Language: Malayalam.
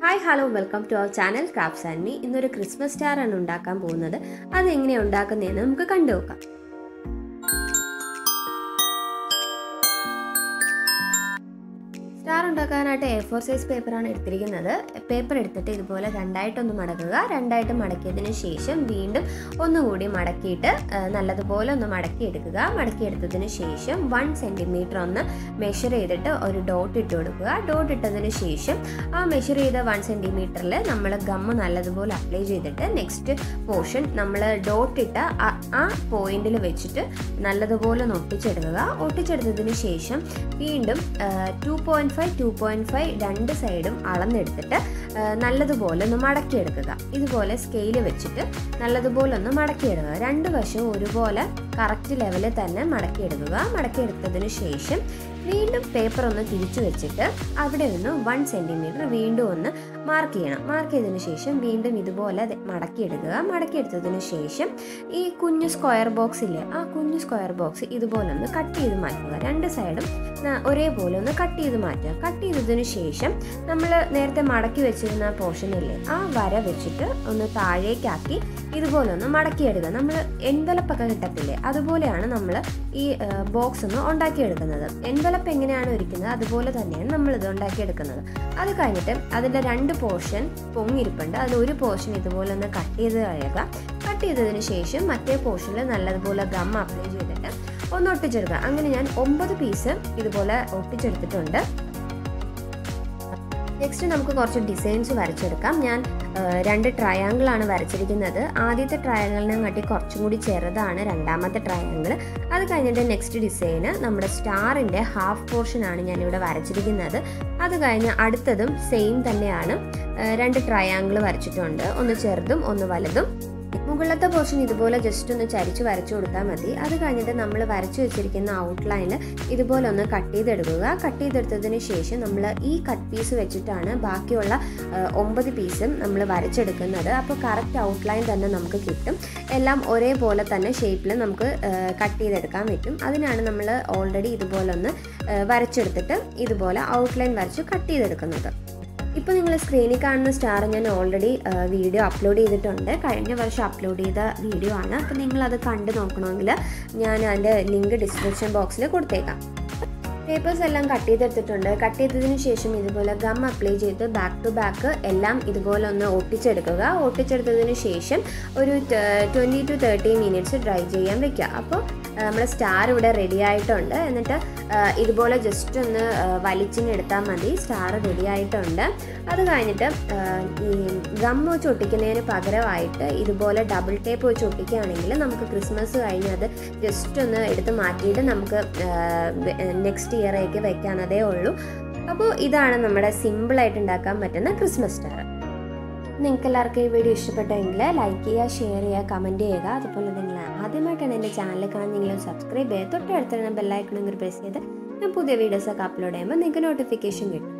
hi hello welcome to our channel crafts and me ഇന്നൊരു ക്രിസ്മസ് സ്റ്റാർ ആണ് ഉണ്ടാക്കാൻ പോകുന്നത് അതെങ്ങനെയാണ് ഉണ്ടാക്കുന്നതെന്ന് നമുക്ക് കണ്ടു നോക്കാം സ്റ്റാർ ഉണ്ടാക്കാനായിട്ട് എ ഫോർ സൈസ് പേപ്പറാണ് എടുത്തിരിക്കുന്നത് പേപ്പർ എടുത്തിട്ട് ഇതുപോലെ രണ്ടായിട്ടൊന്ന് മടക്കുക രണ്ടായിട്ട് മടക്കിയതിന് ശേഷം വീണ്ടും ഒന്നുകൂടി മടക്കിയിട്ട് ആ, നല്ലതുപോലെ ഒന്ന് മടക്കി എടുക്കുക മടക്കി എടുത്തതിന് ശേഷം വൺ സെൻറ്റിമീറ്റർ ഒന്ന് മെഷർ ചെയ്തിട്ട് ഒരു ഡോട്ട് ഇട്ട് കൊടുക്കുക ഡോട്ട് ഇട്ടതിന് ശേഷം ആ മെഷർ ചെയ്ത വൺ സെൻറ്റിമീറ്ററിൽ നമ്മൾ ഗമ്മ് നല്ലതുപോലെ അപ്ലൈ ചെയ്തിട്ട് നെക്സ്റ്റ് പോർഷൻ നമ്മൾ ഡോട്ട് ഇട്ട ആ- ആ പോയിന്റിൽ വെച്ചിട്ട് നല്ലതുപോലെ ഒന്ന് ഒട്ടിച്ചെടുക്കുക ഒട്ടിച്ചെടുത്തതിന് ശേഷം വീണ്ടും two point five two point five രണ്ട് സൈഡും അളന്നെടുത്തിട്ട് ആ, നല്ലതുപോലെ ഒന്ന് മടക്കിയെടുക്കുക ഇതുപോലെ സ്കെയിൽ വെച്ചിട്ട് നല്ലതുപോലെ ഒന്ന് മടക്കിയെടുക്കുക രണ്ട് വശവും ഒരുപോലെ കറക്റ്റ് ലെവലിൽ തന്നെ മടക്കിയെടുക്കുക മടക്കിയെടുത്തതിന് ശേഷം വീണ്ടും പേപ്പർ ഒന്ന് തിരിച്ചു വെച്ചിട്ട് അവിടെ നിന്ന് വൺ സെൻറ്റിമീറ്റർ വീണ്ടും ഒന്ന് മാർക്ക് ചെയ്യണം മാർക്ക് ചെയ്തതിന് ശേഷം വീണ്ടും ഇതുപോലെ ദേ മടക്കിയെടുക്കുക മടക്കിയെടുത്തതിന് ശേഷം ഈ കുഞ്ഞു സ്ക്വയർ ബോക്സ് ഇല്ലേ ആ കുഞ്ഞു സ്ക്വയർ ബോക്സ് ഇതുപോലെ ഒന്ന് കട്ട് ചെയ്ത് മാറ്റുക രണ്ട് സൈഡും ന- ഒരേപോലെ ഒന്ന് കട്ട് ചെയ്ത് മാറ്റുക കട്ട് ചെയ്തതിന് ശേഷം നമ്മൾ നേരത്തെ മടക്കി വെച്ചിരുന്ന പോർഷൻ ഇല്ലേ ആ വര വെച്ചിട്ട് ഒന്ന് താഴേക്കാക്കി ഇതുപോലെ ഒന്ന് മടക്കിയെടുക്കുക നമ്മൾ എൻവലപ്പൊക്കെ കിട്ടത്തില്ലേ അതുപോലെയാണ് നമ്മൾ ഈ ബോക്സ് ഒന്ന് ഉണ്ടാക്കിയെടുക്കുന്നത് എൻവലപ്പ് എങ്ങനെയാണ് ഇരിക്കുന്നത് അതുപോലെ തന്നെയാണ് നമ്മൾ ഇത് ഉണ്ടാക്കിയെടുക്കുന്നത് അത് കഴിഞ്ഞിട്ട് അതിൻ്റെ രണ്ട് പോർഷൻ പൊങ്ങിയിരിപ്പുണ്ട് അത് ഒരു പോർഷൻ ഇതുപോലെ ഒന്ന് കട്ട് ചെയ്ത് കളയുക കട്ട് ചെയ്തതിന് ശേഷം മറ്റേ പോർഷനിൽ നല്ലതുപോലെ ഗം അപ്ലൈ ചെയ്തിട്ട് ഒന്ന് ഒട്ടിച്ചെടുക്കുക അങ്ങനെ ഞാൻ ഒമ്പത് പീസ് ഇതുപോലെ ഒട്ടിച്ചെടുത്തിട്ടുണ്ട് നെക്സ്റ്റ് നമുക്ക് കുറച്ച് ഡിസൈൻസ് വരച്ചെടുക്കാം ഞാൻ ആ, രണ്ട് ട്രയാങ്കിൾ ആണ് വരച്ചിരിക്കുന്നത് ആദ്യത്തെ ട്രയാങ്കിളിനെ കാട്ടി കുറച്ചും കൂടി ചെറുതാണ് രണ്ടാമത്തെ ട്രയാങ്കിൾ അത് കഴിഞ്ഞിട്ട് നെക്സ്റ്റ് ഡിസൈന് നമ്മുടെ സ്റ്റാറിൻ്റെ ഹാഫ് പോർഷൻ ആണ് ഞാനിവിടെ വരച്ചിരിക്കുന്നത് അത് കഴിഞ്ഞ് അടുത്തതും സെയിം തന്നെയാണ് ആ, രണ്ട് ട്രയാങ്കിൾ വരച്ചിട്ടുണ്ട് ഒന്ന് ചെറുതും ഒന്ന് വലുതും മുകളിലത്തെ പോർഷൻ ഇതുപോലെ ജസ്റ്റ് ഒന്ന് ചരിച്ച് വരച്ചു കൊടുത്താൽ മതി അത് കഴിഞ്ഞിട്ട് നമ്മൾ വരച്ചു വെച്ചിരിക്കുന്ന ഔട്ട്ലൈനിൽ ഇതുപോലെ ഒന്ന് കട്ട് ചെയ്തെടുക്കുക കട്ട് ചെയ്തെടുത്തതിന് ശേഷം നമ്മൾ ഈ കട്ട് പീസ് വെച്ചിട്ടാണ് ബാക്കിയുള്ള ആ, ഒമ്പത് പീസും നമ്മൾ വരച്ചെടുക്കുന്നത് അപ്പോൾ കറക്റ്റ് ഔട്ട്ലൈൻ തന്നെ നമുക്ക് കിട്ടും എല്ലാം ഒരേപോലെ തന്നെ ഷേപ്പിൽ നമുക്ക് കട്ട് ചെയ്തെടുക്കാൻ പറ്റും അതിനാണ് നമ്മൾ ഓൾറെഡി ഇതുപോലെ ഒന്ന് ആ, വരച്ചെടുത്തിട്ട് ഇതുപോലെ ഔട്ട്ലൈൻ വരച്ച് കട്ട് ചെയ്തെടുക്കുന്നത് ഇപ്പോൾ നിങ്ങൾ സ്ക്രീനിൽ കാണുന്ന സ്റ്റാർ ഞാൻ ഓൾറെഡി വീഡിയോ അപ്ലോഡ് ചെയ്തിട്ടുണ്ട് കഴിഞ്ഞ വർഷം അപ്ലോഡ് ചെയ്ത വീഡിയോ ആണ് അപ്പോൾ നിങ്ങൾ അത് കണ്ടു നോക്കണമെങ്കിൽ ഞാൻ അതിൻ്റെ ലിങ്ക് ഡിസ്ക്രിപ്ഷൻ ബോക്സിൽ കൊടുത്തേക്കാം പേപ്പേഴ്സ് എല്ലാം കട്ട് ചെയ്തെടുത്തിട്ടുണ്ട് കട്ട് ചെയ്തതിന് ശേഷം ഇതുപോലെ ഗം അപ്ലൈ ചെയ്ത് ബാക്ക് ടു ബാക്ക് എല്ലാം ഇതുപോലെ ഒന്ന് ഒട്ടിച്ചെടുക്കുക ഒട്ടിച്ചെടുത്തതിന് ശേഷം ഒരു twenty to thirty minutes dry ചെയ്യാൻ വെക്കുക അപ്പോൾ നമ്മുടെ സ്റ്റാർ ഇവിടെ റെഡി ആയിട്ടുണ്ട് എന്നിട്ട് ആ, ഇതുപോലെ ജസ്റ്റ് ഒന്ന് ആ, വലിച്ചിങ്ങെടുത്താൽ മതി സ്റ്റാർ റെഡി ആയിട്ടുണ്ട് അത് കഴിഞ്ഞിട്ട് ആ, ഈ ഗം വെച്ച് ഒട്ടിക്കുന്നതിന് പകരമായിട്ട് ഇതുപോലെ ഡബിൾ ടേപ്പ് വെച്ച് ഒട്ടിക്കുകയാണെങ്കിൽ നമുക്ക് ക്രിസ്മസ് കഴിഞ്ഞ് അത് ജസ്റ്റ് ഒന്ന് എടുത്ത് മാറ്റിയിട്ട് നമുക്ക് നെക്സ്റ്റ് ഇയറേക്ക് വെക്കാനതേ ഉള്ളൂ അപ്പോൾ ഇതാണ് നമ്മുടെ സിമ്പിളായിട്ട് ഉണ്ടാക്കാൻ പറ്റുന്ന ക്രിസ്മസ് സ്റ്റാർ നിങ്ങൾക്ക് എല്ലാവർക്കും ഈ വീഡിയോ ഇഷ്ടപ്പെട്ടെങ്കിൽ ലൈക്ക് ചെയ്യുക ഷെയർ ചെയ്യുക കമൻറ്റ് ചെയ്യുക അതുപോലെ നിങ്ങൾ ആദ്യമായിട്ടാണ് എൻ്റെ ചാനൽ കാണുന്നെങ്കിലും സബ്സ്ക്രൈബ് ചെയ്യുക തൊട്ടടുത്തുള്ള ബെല്ലൈക്കണമെങ്കിൽ പ്രസ് ചെയ്ത് ഞാൻ പുതിയ വീഡിയോസൊക്കെ അപ്ലോഡ് ചെയ്യുമ്പോൾ നിങ്ങൾക്ക് നോട്ടിഫിക്കേഷൻ കിട്ടും